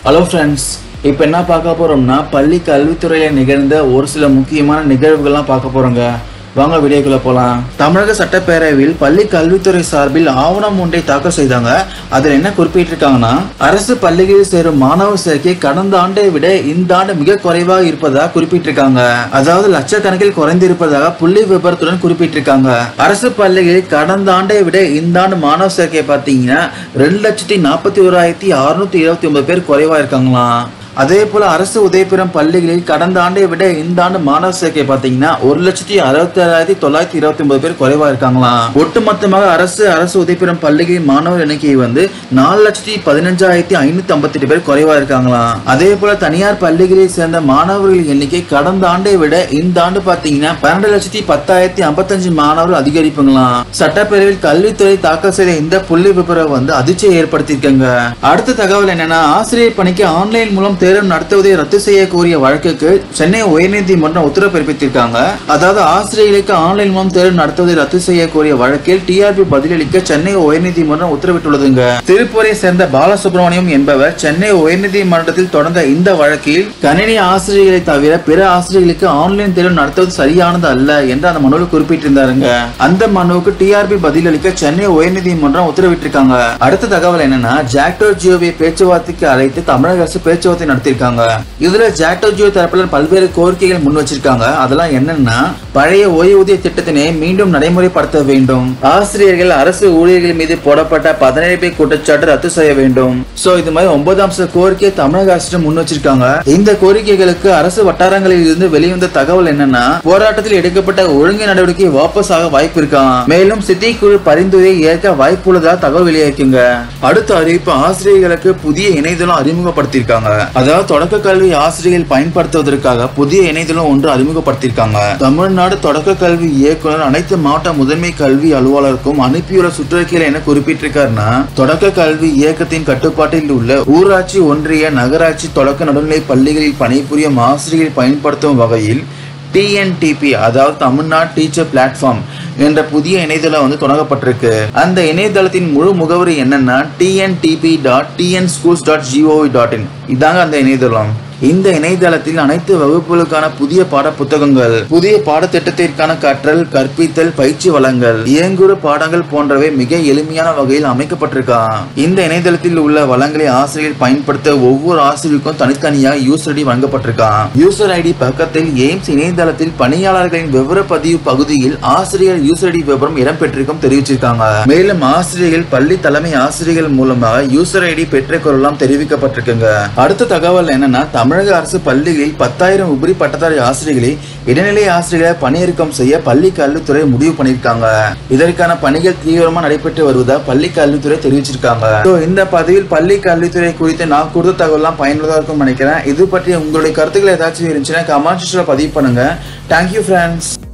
hello friends இப்போ என்ன பார்க்க போறோம்னா பள்ளி கல்வித்துறையில் நிகழ்ந்த ஒரு சில முக்கியமான நிகழ்வுகள்லாம் பார்க்க போறோங்க வாங்க வீடியோக்குள்ள போலாம் தமிழக சட்டப்பேரவையில் பள்ளி கல்வித்துறை சார்பில் ஆவணம் ஒன்றை தாக்கல் செய்தாங்க அதில் என்ன குறிப்பிட்டிருக்காங்கன்னா அரசு பள்ளிகளில் சேரும் மாணவர் சேர்க்கை கடந்த ஆண்டை விட இந்த ஆண்டு மிக குறைவாக இருப்பதாக குறிப்பிட்டிருக்காங்க அதாவது லட்சக்கணக்கில் குறைந்திருப்பதாக புள்ளி விபரத்துடன் குறிப்பிட்டிருக்காங்க அரசு பள்ளிகளில் கடந்த ஆண்டை விட இந்த ஆண்டு மாணவர் சேர்க்கை பார்த்தீங்கன்னா ரெண்டு லட்சத்தி நாற்பத்தி ஓராயிரத்தி அறுநூத்தி இருபத்தி ஒன்பது பேர் குறைவா இருக்காங்களாம் அதே போல அரசு உதவிபெறும் பள்ளிகளில் கடந்த ஆண்டை விட இந்த ஆண்டு மாணவர் சேர்க்கை பார்த்தீங்கன்னா ஒரு லட்சத்தி அறுபத்தி ஏழாயிரத்தி தொள்ளாயிரத்தி இருபத்தி ஒன்பது பேர் குறைவா இருக்காங்களாம் ஒட்டுமொத்தமாக அரசு அரசு உதவிபெறும் பள்ளிகளில் மாணவர் எண்ணிக்கை வந்து நாலு லட்சத்தி பதினஞ்சாயிரத்தி ஐநூத்தி ஐம்பத்தி எட்டு பேர் குறைவா இருக்காங்களாம் அதே போல தனியார் பள்ளிகளில் சேர்ந்த மாணவர்கள் எண்ணிக்கை கடந்த ஆண்டை விட இந்த ஆண்டு பார்த்தீங்கன்னா பன்னெண்டு லட்சத்தி பத்தாயிரத்தி ஐம்பத்தஞ்சு மாணவர்கள் அதிகரிப்புங்களாம் சட்டப்பேரவையில் கல்வித்துறை தாக்கல் செய்த இந்த புள்ளி விபரம் வந்து அதிர்ச்சியை ஏற்படுத்தியிருக்காங்க அடுத்த தகவல் என்னன்னா ஆசிரியர் பணிக்கு ஆன்லைன் மூலம் தேர்வு நடத்துவதை ரத்து செய்ய கோரிய வழக்குக்கு சென்னை உயர்நீதிமன்றம் உத்தரவு பிறப்பித்திருக்காங்க அதாவது ஆசிரியர்களுக்கு ஆன்லைன் மூலம் தேர்வு நடத்துவதை ரத்து செய்ய கோரிய வழக்கில் டிஆர்பி பதிலளிக்க சென்னை உயர்நீதிமன்றம் உத்தரவிட்டுள்ளதுங்க திருப்பூரை சேர்ந்த பாலசுப்ரமணியம் என்பவர் சென்னை உயர்நீதிமன்றத்தில் தொடர்ந்த இந்த வழக்கில் கணினி ஆசிரியர்களை தவிர பிற ஆசிரியர்களுக்கு ஆன்லைன் தேர்வு நடத்துவது சரியானது அல்ல என்று அந்த மனுவில் குறிப்பிட்டிருந்தாருங்க அந்த மனுவுக்கு டிஆர்பி பதிலளிக்க சென்னை உயர்நீதிமன்றம் உத்தரவிட்டிருக்காங்க அடுத்த தகவல் என்னன்னா ஜாக்டோ ஜியோவை பேச்சுவார்த்தைக்கு அழைத்து தமிழக அரசு பேச்சுவார்த்தை நடத்திருக்காங்க இதுல ஜாக்டோ ஜியோ தரப்பில் பல்வேறு கோரிக்கைகள் முன் வச்சிருக்காங்க அதெல்லாம் என்னன்னா பழைய ஓய்வூதிய திட்டத்தினை மீண்டும் நடைமுறைப்படுத்த வேண்டும் ஆசிரியர்கள் அரசு ஊழியர்கள் மீது போடப்பட்ட பதினேழு பேர் குற்றச்சாட்டு ரத்து செய்ய வேண்டும் சோ இது மாதிரி ஒன்பதாம் அம்ச கோரிக்கையை தமிழக அரசு முன் வச்சிருக்காங்க இந்த கோரிக்கைகளுக்கு அரசு வட்டாரங்களில் இருந்து வெளிவந்த தகவல் என்னன்னா போராட்டத்தில் எடுக்கப்பட்ட ஒழுங்கு நடவடிக்கை வாபஸ் ஆக வாய்ப்பு இருக்காம் மேலும் சித்தி குழு பரிந்துரையை ஏற்க வாய்ப்பு உள்ளதா தகவல் வெளியாகிருக்குங்க அடுத்த அறிவிப்பு ஆசிரியர்களுக்கு புதிய இணையதளம் அறிமுகப்படுத்தியிருக்காங்க அதாவது தொடக்க கல்வி ஆசிரியர்கள் பயன்படுத்துவதற்காக புதிய இணையதளம் ஒன்று அறிமுகப்படுத்தியிருக்காங்க தமிழ்நாடு தொடக்க கல்வி இயக்குனர் அனைத்து மாவட்ட முதன்மை கல்வி அலுவலருக்கும் அனுப்பியுள்ள சுற்றறிக்கையில் என்ன குறிப்பிட்டிருக்காருன்னா தொடக்க கல்வி இயக்கத்தின் கட்டுப்பாட்டில் உள்ள ஊராட்சி ஒன்றிய நகராட்சி தொடக்க நடுநிலை பள்ளிகளில் பணிபுரியும் ஆசிரியர்கள் பயன்படுத்தும் வகையில் டிஎன்டிபி அதாவது தமிழ்நாடு டீச்சர் பிளாட்ஃபார்ம் என்ற புதிய இணையதளம் வந்து தொடங்கப்பட்டிருக்கு அந்த இணையதளத்தின் முழு முகவரி என்னன்னா TNDP dot TN schools dot GOV dot in இதாங்க அந்த இணையதளம் இந்த இணையதளத்தில் அனைத்து வகுப்புகளுக்கான புதிய பாட புத்தகங்கள் புதிய பாடத்திட்டத்திற்கான கற்றல் கற்பித்தல் பயிற்சி வளங்கள் இயங்குறு பாடங்கள் போன்றவை மிக எளிமையான வகையில் அமைக்கப்பட்டிருக்கான் இந்த இணையதளத்தில் உள்ள வளங்களை ஆசிரியர் பயன்படுத்த ஒவ்வொரு ஆசிரியருக்கும் தனித்தனியாக யூசர் ஐடி வழங்கப்பட்டிருக்கான் யூசர் ஐடி பக்கத்தில் எய்ம்ஸ் இணையதளத்தில் பணியாளர்களின் விவர பதிவு பகுதியில் ஆசிரியர் யூசர் ஐடி விவரம் இடம்பெற்றிருக்கும் தெரிவிச்சிருக்காங்க மேலும் ஆசிரியர்கள் பள்ளி தலைமை ஆசிரியர்கள் மூலமாக யூசர் ஐடி பெற்றுக்கொள்ளலாம் தெரிவிக்கப்பட்டிருக்குங்க அடுத்த தகவல் என்னன்னா தமிழக அரசு பள்ளிகளில் பத்தாயிரம் உபரி பட்டதாரி ஆசிரியர்களை இடைநிலை ஆசிரியர்களை பணியிறக்கம் செய்ய பள்ளி கல்வித்துறை முடிவு பண்ணியிருக்காங்க இதற்கான பணிகள் தீவிரமா நடைபெற்று வருவதா பள்ளி கல்வித்துறை தெரிவிச்சிருக்காங்க So, இந்த பதிவில் பள்ளி கல்வித்துறை குறித்து நான் கொடுத்த தகவல்லாம் பயனுள்ளதா இருக்கும்னு நினைக்கிறேன் இது பற்றி உங்களுடைய கருத்துக்கள் ஏதாச்சும் இருந்துச்சுன்னா கமெண்ட் பதிவு பண்ணுங்க தேங்க்யூ ஃப்ரெண்ட்ஸ்